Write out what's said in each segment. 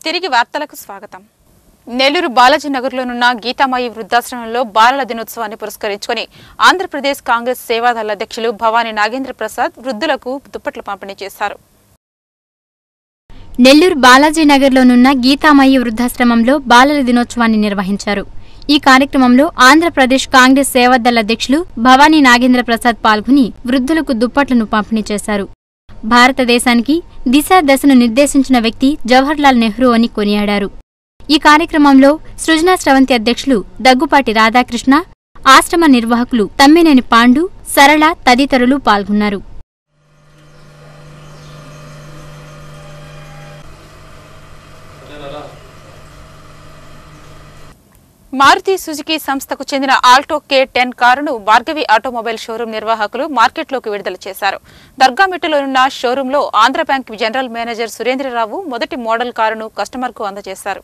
తిరిగి వార్తలకు స్వాగతం నెల్లూరు బాలాజీ నగర్లోనున్న గీతామాయి వృద్ధాశ్రమంలో బాలల దినోత్సవాన్ని పురస్కరించుకొని ఆంధ్రప్రదేశ్ కాంగ్రెస్ సేవాదళ అధ్యక్షులు భవానీ నాగేంద్ర ప్రసాద్ వృద్ధులకు దుప్పట్లు పంపిణీ చేశారు నెల్లూరు బాలాజీ నగర్లోనున్న గీతామయ్య వృద్ధాశ్రమంలో బాలల దినోత్సవాన్ని నిర్వహించారు ఈ కార్యక్రమంలో ఆంధ్రప్రదేశ్ కాంగ్రెస్ సేవాదళ అధ్యక్షులు భవానీ నాగేంద్ర ప్రసాద్ పాల్గొని వృద్ధులకు దుప్పట్లను పంపిణీ చేశారు భారతదేశానికి దిశ దశను నిర్దేశించిన వ్యక్తి జవహర్లాల్ నెహ్రూ అని కొనియాడారు ఈ కార్యక్రమంలో సృజనా స్రవంతి అధ్యక్షులు దగ్గుపాటి రాధాకృష్ణ ఆశ్రమ నిర్వాహకులు తమ్మినేని పాండు సరళ తదితరులు పాల్గొన్నారు మారుతి సుజుకి సంస్థకు చెందిన ఆల్టో కే టెన్ కారును భార్గవి ఆటోమొబైల్ షోరూం నిర్వాహకులు మార్కెట్లోకి విడుదల చేశారు దర్గామిట్టలోనున్న షోరూంలో Andhra bank general manager Surendrarao మొదటి మోడల్ కారును కస్టమర్కు అందజేశారు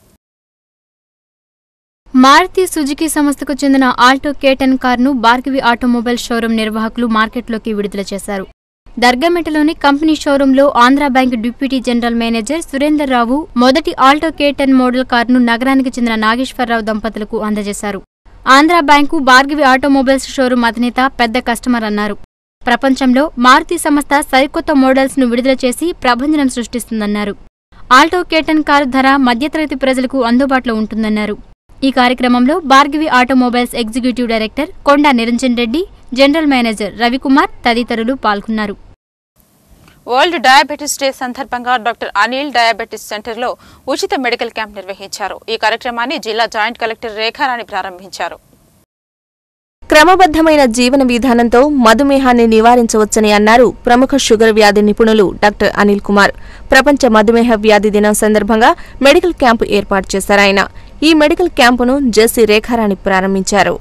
మారుతి సుజుకి సంస్థకు చెందిన ఆల్టో కేటన్ కారును భార్గవి ఆటోమొబైల్ షోరూం నిర్వాహకులు మార్కెట్లోకి విడుదల చేశారు దర్గామెటలోని కంపెనీ షోరూంలో Andhra bank deputy general manager Surender Rao మొదటి ఆల్టో కేటన్ మోడల్ కారును నగరానికి చెందిన నాగేశ్వరరావు దంపతులకు అందజేశారు Andhra bank Bhargavi automobiles showroom అధినేత పెద్ద కస్టమర్ అన్నారు ప్రపంచంలో మారుతి సంస్థ సరికొత్త మోడల్స్ ను విడుదల చేసి ప్రభంజనం సృష్టిస్తుందన్నారు ఆల్టో కేటన్ కారు ధర మధ్యతరగతి ప్రజలకు అందుబాటులో ఉంటుందన్నారు ఈ కార్యక్రమంలో Bhargavi automobiles executive director Konda Niranjan Reddy general manager Ravikumar తదితరులు పాల్గొన్నారు వరల్డ్ డయాబెటిస్ డే సందర్భంగా డాక్టర్ అనిల్ డయాబెటిస్ సెంటర్లో ఉచిత మెడికల్ క్యాంప్ నిర్వహించారు ఈ కార్యక్రమాన్ని జిల్లా జాయింట్ కలెక్టర్ రేఖారాణి ప్రారంభించారు క్రమబద్ధమైన జీవన విధానంతో మధుమేహాన్ని నివారించవచ్చని అన్నారు ప్రముఖ షుగర్ వ్యాధి నిపుణులు డాక్టర్ అనిల్ కుమార్ ప్రపంచ మధుమేహ వ్యాధి దినం సందర్భంగా మెడికల్ క్యాంపు ఏర్పాటు చేశారాయన ఈ మెడికల్ క్యాంపును జెసి రేఖారాణి ప్రారంభించారు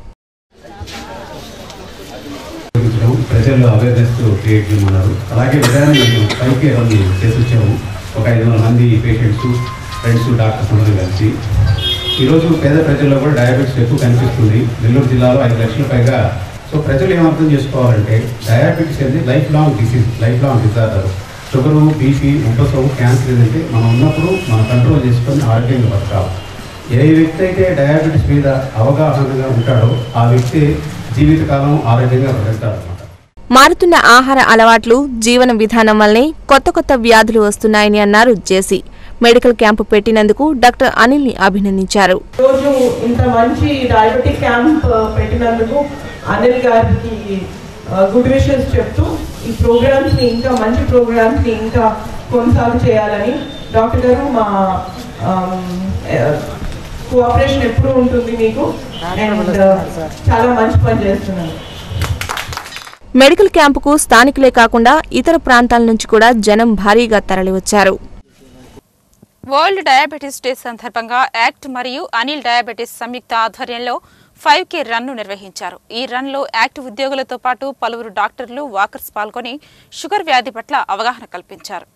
చూపించడం ప్రజల్లో అవేర్నెస్ క్రియేట్ చేయమన్నారు అలాగే విధానం మేము పైకి రన్ చేసి వచ్చాము ఒక ఐదు వందల మంది పేషెంట్స్ ఫ్రెండ్స్ డాక్టర్స్ అందరూ కలిసి ఈరోజు పేద ప్రజల్లో కూడా డయాబెటీస్ ఎక్కువ కనిపిస్తుంది నెల్లూరు జిల్లాలో ఐదు లక్షల పైగా సో ప్రజలు ఏం అర్థం చేసుకోవాలంటే డయాబెటీస్ అనేది life long disease life long disorder sugar BP ఉపసవు క్యాన్సర్ ఏదంటే మనం ఉన్నప్పుడు మనం కంట్రోల్ చేసుకొని ఆరోగ్యంగా బతకాలి ఏ వ్యక్తి అయితే డయాబెటీస్ మీద అవగాహనగా ఉంటాడో ఆ వ్యక్తి జీవితకాలం ఆరోగ్యంగా బ్రతకాలన్నమాట మారుతున్న ఆహార అలవాట్లు జీవన విధానం వల్లనే కొత్త కొత్త వ్యాధులు వస్తున్నాయని అన్నారు జేసీ మెడికల్ క్యాంపు పెట్టినందుకు డాక్టర్ అనిల్ని అభినందించారు రోజు ఇంత మంచి డయాబెటిక్ క్యాంప్ పెట్టినందుకు అనిల్ గారికి గుడ్ విషెస్ చెప్తూ ఈ ప్రోగ్రామ్స్ ని ఇంకా మంచి ప్రోగ్రామ్స్ ని ఇంకా కొనసాగు చేయాలని డాక్టర్ గారు మా కోఆపరేషన్ ఎప్పుడు ఉంటుంది మీకు అండ్ చాలా మంచి పని చేస్తున్నారు మెడికల్ క్యాంపుకు స్థానికులే కాకుండా ఇతర ప్రాంతాల నుంచి కూడా జనం భారీగా తరలివచ్చారు వరల్డ్ డయాబెటిస్ డే సందర్భంగా యాక్ట్ మరియు అనిల్ డయాబెటిస్ సంయుక్త ఆధ్వర్యంలో ఫైవ్ కే రన్ను నిర్వహించారు ఈ రన్లో యాక్ట్ ఉద్యోగులతో పాటు పలువురు డాక్టర్లు వాకర్స్ పాల్గొని షుగర్ వ్యాధి పట్ల అవగాహన కల్పించారు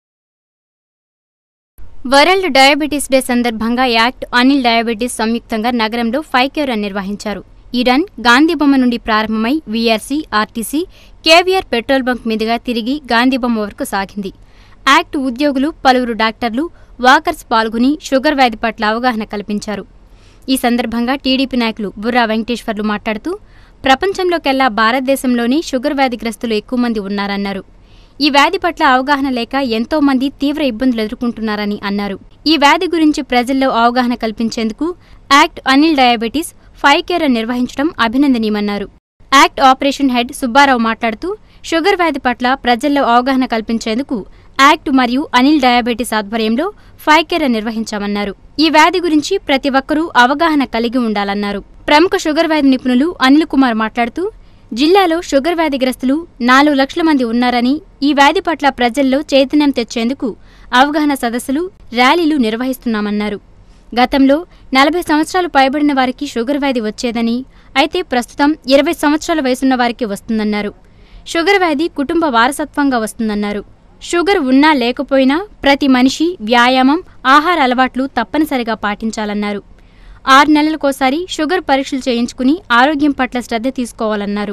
వరల్డ్ డయాబెటీస్ డే సందర్భంగా యాక్ట్ అనిల్ డయాబెటీస్ సంయుక్తంగా నగరంలో ఫైవ్ కే రన్ నిర్వహించారు ఈ రన్ గాంధీబొమ్మ నుండి ప్రారంభమై VRC RTC KVR petrol bunk మీదుగా తిరిగి గాంధీబొమ్మ వరకు సాగింది యాక్ట్ ఉద్యోగులు పలువురు డాక్టర్లు వాకర్స్ పాల్గొని షుగర్ వ్యాధి పట్ల అవగాహన కల్పించారు ఈ సందర్భంగా టీడీపీ నాయకులు బుర్రా వెంకటేశ్వర్లు మాట్లాడుతూ ప్రపంచంలోకెల్లా భారతదేశంలోని షుగర్ వ్యాధిగ్రస్తులు ఎక్కువ మంది ఉన్నారన్నారు ఈ వ్యాధి పట్ల అవగాహన లేక ఎంతో మంది తీవ్ర ఇబ్బందులు ఎదుర్కొంటున్నారని అన్నారు ఈ వ్యాధి గురించి ప్రజల్లో అవగాహన కల్పించేందుకు ACT Anil diabetes five care నిర్వహించడం అభినందనీయమన్నారు యాక్ట్ ఆపరేషన్ హెడ్ సుబ్బారావు మాట్లాడుతూ షుగర్ వ్యాధి పట్ల ప్రజల్లో అవగాహన కల్పించేందుకు యాక్ట్ మరియు అనిల్ డయాబెటీస్ ఆధ్వర్యంలో ఫైవ్ కేర్ నిర్వహించామన్నారు ఈ వ్యాధి గురించి ప్రతి ఒక్కరూ అవగాహన కలిగి ఉండాలన్నారు ప్రముఖ షుగర్ వ్యాధి నిపుణులు అనిల్ కుమార్ మాట్లాడుతూ జిల్లాలో షుగర్ వ్యాధిగ్రస్తులు నాలుగు లక్షల మంది ఉన్నారని ఈ వ్యాధి పట్ల ప్రజల్లో చైతన్యం తెచ్చేందుకు అవగాహన సదస్సులు ర్యాలీలు నిర్వహిస్తున్నామన్నారు గతంలో నలభై సంవత్సరాలు పైబడిన వారికి షుగర్ వ్యాధి వచ్చేదని అయితే ప్రస్తుతం ఇరవై సంవత్సరాల వయసున్న వారికి వస్తుందన్నారు షుగర్ వ్యాధి కుటుంబ వారసత్వంగా వస్తుందన్నారు షుగర్ ఉన్నా లేకపోయినా ప్రతి మనిషి వ్యాయామం ఆహార అలవాట్లు తప్పనిసరిగా పాటించాలన్నారు ఆరు నెలలకోసారి షుగర్ పరీక్షలు చేయించుకుని ఆరోగ్యం పట్ల శ్రద్ధ తీసుకోవాలన్నారు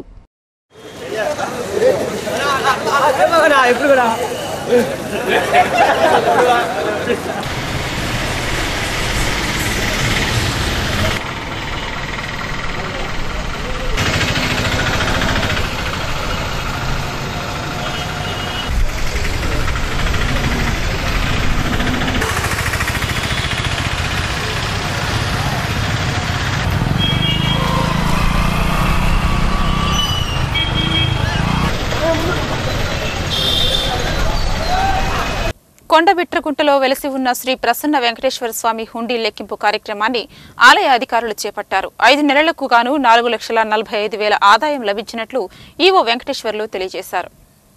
కొండబిట్రగుంటలో వెలసి ఉన్న శ్రీ ప్రసన్న వెంకటేశ్వర స్వామి హుండీ లెక్కింపు కార్యక్రమాన్ని ఆలయ అధికారులు చేపట్టారు ఐదు నెలలకు గాను నాలుగు లక్షల నలభై ఐదు వేల ఆదాయం లభించినట్లు ఈవో వెంకటేశ్వర్లు తెలియజేశారు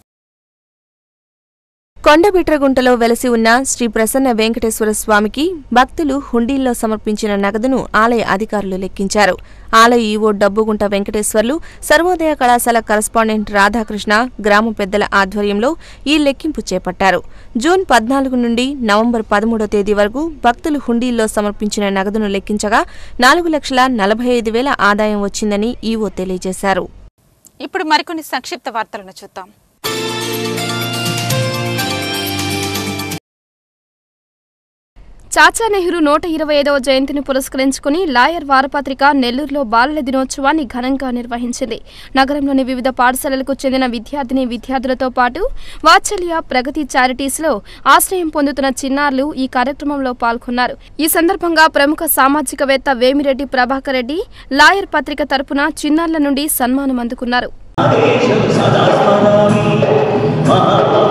కొండబిట్రగుంటలో వెలసి ఉన్న శ్రీ ప్రసన్న వెంకటేశ్వర స్వామికి భక్తులు హుండీల్లో సమర్పించిన నగదును ఆలయ అధికారులు లెక్కించారు ఆలయ ఈవో డబ్బుగుంట వెంకటేశ్వర్లు సర్వోదయ కళాశాల కరస్పాండెంట్ రాధాకృష్ణ గ్రామ పెద్దల ఆధ్వర్యంలో ఈ లెక్కింపు చేపట్టారు జూన్ పద్నాలుగు నుండి నవంబర్ పదమూడో తేదీ వరకు భక్తులు హుండీల్లో సమర్పించిన నగదును లెక్కించగా నాలుగు లక్షల నలభై ఐదు వేల ఆదాయం వచ్చిందని ఈవో తెలియజేశారు ఇప్పుడు మరికొన్ని సంక్షిప్త వార్తలను చూద్దాం చాచా నెహ్రూ నూట ఇరవై ఐదవ జయంతిని పురస్కరించుకుని లాయర్ వారపత్రిక నెల్లూరులో బాలల దినోత్సవాన్ని ఘనంగా నిర్వహించింది నగరంలోని వివిధ పాఠశాలలకు చెందిన విద్యార్థిని విద్యార్థులతో పాటు వాత్సల్య ప్రగతి చారిటీస్లో ఆశ్రయం పొందుతున్న చిన్నారులు ఈ కార్యక్రమంలో పాల్గొన్నారు ఈ సందర్భంగా ప్రముఖ సామాజికవేత్త వేమిరెడ్డి ప్రభాకర్ రెడ్డి లాయర్ పత్రిక తరపున చిన్నారుల నుండి సన్మానం అందుకున్నారు సదా స్మరామి మహాత్మా